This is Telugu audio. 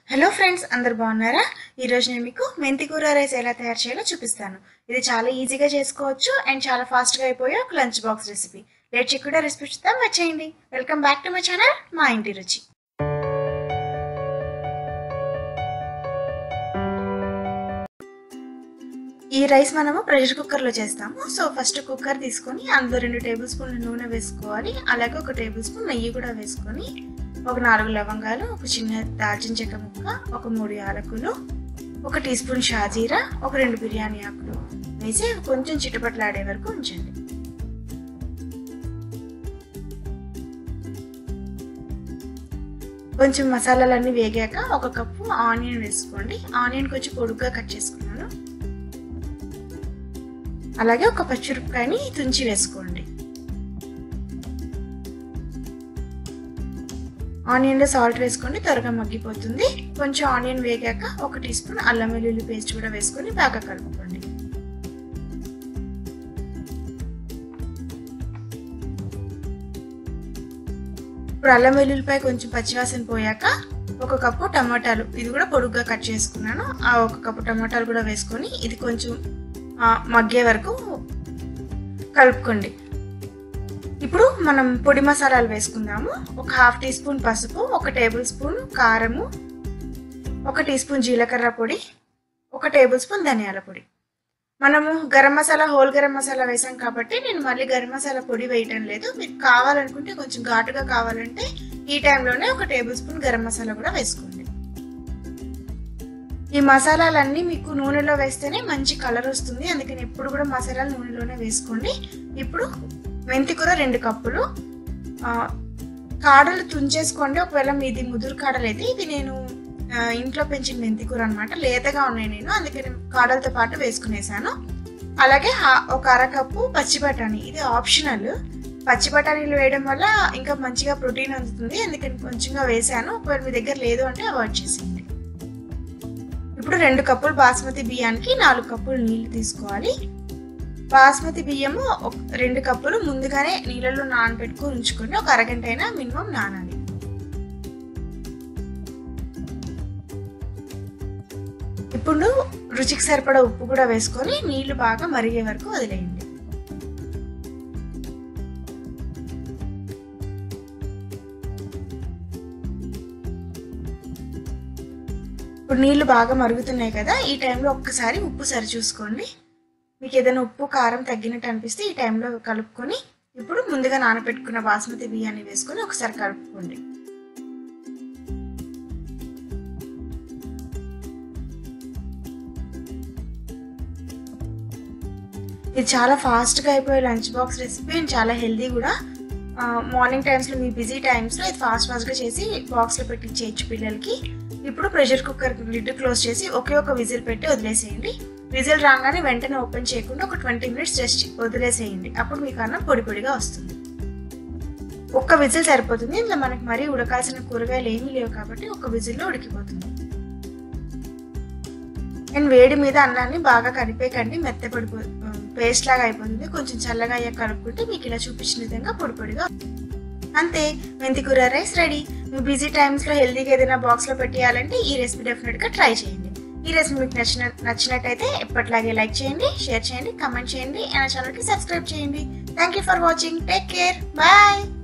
హలో ఫ్రెండ్స్ అందరు బాగున్నారా ఈరోజు నేను మీకు మెంతి కూర రైస్ ఎలా తయారు చేయాలో చూపిస్తాను ఇది చాలా ఈజీగా చేసుకోవచ్చు అండ్ చాలా ఫాస్ట్గా అయిపోయే ఒక లంచ్ బాక్స్ రెసిపీ లేట్ చేయకుండా రెసిపీ చూద్దాం వచ్చేయండి welcome back to my channel Maa Inti రుచి ఈ రైస్ మనము ప్రెషర్ కుక్కర్లో చేస్తాము సో ఫస్ట్ కుక్కర్ తీసుకొని అందులో రెండు టేబుల్ స్పూన్ల నూనె వేసుకోవాలి అలాగే ఒక టేబుల్ స్పూన్ నెయ్యి కూడా వేసుకొని ఒక నాలుగు లవంగాలు ఒక చిన్న దాల్చిన చెక్క ముక్క ఒక మూడు యాలకులు ఒక టీ స్పూన్ షాజీరా ఒక రెండు బిర్యానీ ఆకులు వేసి కొంచెం చిటపట్లాడే వరకు ఉంచండి కొంచెం మసాలాలన్నీ వేగాక ఒక కప్పు ఆనియన్ వేసుకోండి ఆనియన్ కొంచెం పొడుగ్గా కట్ చేసుకున్నాను అలాగే ఒక పచ్చిమిరపకాయని తుంచి వేసుకోండి ఆనియన్లో సాల్ట్ వేసుకోండి త్వరగా మగ్గిపోతుంది కొంచెం ఆనియన్ వేగాక ఒక టీ స్పూన్ అల్లం వెల్లుల్లి పేస్ట్ కూడా వేసుకొని బాగా కలుపుకోండి ఇప్పుడు అల్లం వెల్లుల్లిపాయ కొంచెం పచ్చివాసన పోయాక ఒక కప్పు టమాటాలు ఇది కూడా పొడుగ్గా కట్ చేసుకున్నాను ఆ ఒక కప్పు టమాటాలు కూడా వేసుకొని ఇది కొంచెం మగ్గే వరకు కలుపుకోండి ఇప్పుడు మనం పొడి మసాలాలు వేసుకుందాము ఒక హాఫ్ టీ స్పూన్ పసుపు ఒక టేబుల్ స్పూన్ కారము ఒక టీ స్పూన్ జీలకర్ర పొడి ఒక టేబుల్ స్పూన్ ధనియాల పొడి మనము గరం మసాలా హోల్ గరం మసాలా వేసాం కాబట్టి నేను మళ్ళీ గరం మసాలా పొడి వేయటం లేదు మీకు కావాలనుకుంటే కొంచెం ఘాటుగా కావాలంటే ఈ టైంలోనే ఒక టేబుల్ స్పూన్ గరం మసాలా కూడా వేసుకోండి ఈ మసాలాలన్నీ మీకు నూనెలో వేస్తేనే మంచి కలర్ వస్తుంది అందుకని ఎప్పుడు కూడా మసాలాలు నూనెలోనే వేసుకోండి ఇప్పుడు మెంతి కూర రెండు కప్పులు కాడలు తుంచేసుకోండి ఒకవేళ మీది ముదురు కాడలు అయితే ఇది నేను ఇంట్లో పెంచిన మెంతి కూర అనమాట లేతగా ఉన్నాయి నేను అందుకని కాడలతో పాటు వేసుకునేసాను అలాగే ఒక అరకప్పు పచ్చి బఠానీ ఇది ఆప్షనల్ పచ్చి బఠానీలు వేయడం వల్ల ఇంకా మంచిగా ప్రోటీన్ అందుతుంది అందుకని కొంచెంగా వేసాను ఒకవేళ మీ దగ్గర లేదు అంటే అవాయిడ్ చేసేయండి ఇప్పుడు రెండు కప్పులు బాస్మతి బియ్యానికి నాలుగు కప్పులు నీళ్లు తీసుకోవాలి బాస్మతి బియ్యము రెండు కప్పులు ముందుగానే నీళ్ళలో నానబెట్టుకుని ఉంచుకొని ఒక అరగంట అయినా మినిమం నానాలి ఇప్పుడు రుచికి సరిపడా ఉప్పు కూడా వేసుకొని నీళ్లు బాగా మరిగే వరకు వదిలేయండి ఇప్పుడు నీళ్లు బాగా మరుగుతున్నాయి కదా ఈ టైంలో ఒక్కసారి ఉప్పు సరి చూసుకోండి మీకు ఏదైనా ఉప్పు కారం తగ్గినట్టు అనిపిస్తే ఈ టైంలో కలుపుకొని ఇప్పుడు ముందుగా నానబెట్టుకున్న బాస్మతి బియ్యాన్ని వేసుకొని ఒకసారి కలుపుకోండి ఇది చాలా ఫాస్ట్గా అయిపోయే లంచ్ బాక్స్ రెసిపీ అండ్ చాలా హెల్దీ కూడా మార్నింగ్ టైమ్స్లో మీ బిజీ టైమ్స్లో ఇది ఫాస్ట్ ఫాస్ట్గా చేసి బాక్స్లో పెట్టి చేయొచ్చు పిల్లలకి ఇప్పుడు ప్రెషర్ కుక్కర్ లిడ్ క్లోజ్ చేసి ఒకే ఒక విజిల్ పెట్టి వదిలేసేయండి విజిల్ రాగానే వెంటనే ఓపెన్ చేయకుండా ఒక ట్వంటీ మినిట్స్ జస్ట్ వదిలేసేయండి అప్పుడు మీకు అన్నం పొడి పొడిగా వస్తుంది ఒక్క విజిల్ సరిపోతుంది ఇందులో మనకి మరీ ఉడకాల్సిన కూరగాయలు ఏమీ లేవు కాబట్టి ఒక విజిల్లో ఉడికిపోతుంది అండ్ వేడి మీద అన్నాన్ని బాగా కలిపేకండి మెత్తపడిపో పేస్ట్ లాగా అయిపోతుంది కొంచెం చల్లగా అయ్యాక కలుపుకుంటే మీకు ఇలా చూపించిన విధంగా పొడి పొడిగా అంతే మెంతి కూర రైస్ రెడీ మీ బిజీ టైమ్స్లో హెల్తీగా ఏదైనా బాక్స్లో పెట్టేయాలంటే ఈ రెసిపీ డెఫినెట్గా ట్రై చేయండి ఈ రెసిపీ మీకు నచ్చిన నచ్చినట్టయితే ఎప్పటిలాగే లైక్ చేయండి షేర్ చేయండి కమెంట్ చేయండి నా ఛానల్కి సబ్స్క్రైబ్ చేయండి thank you for watching take care bye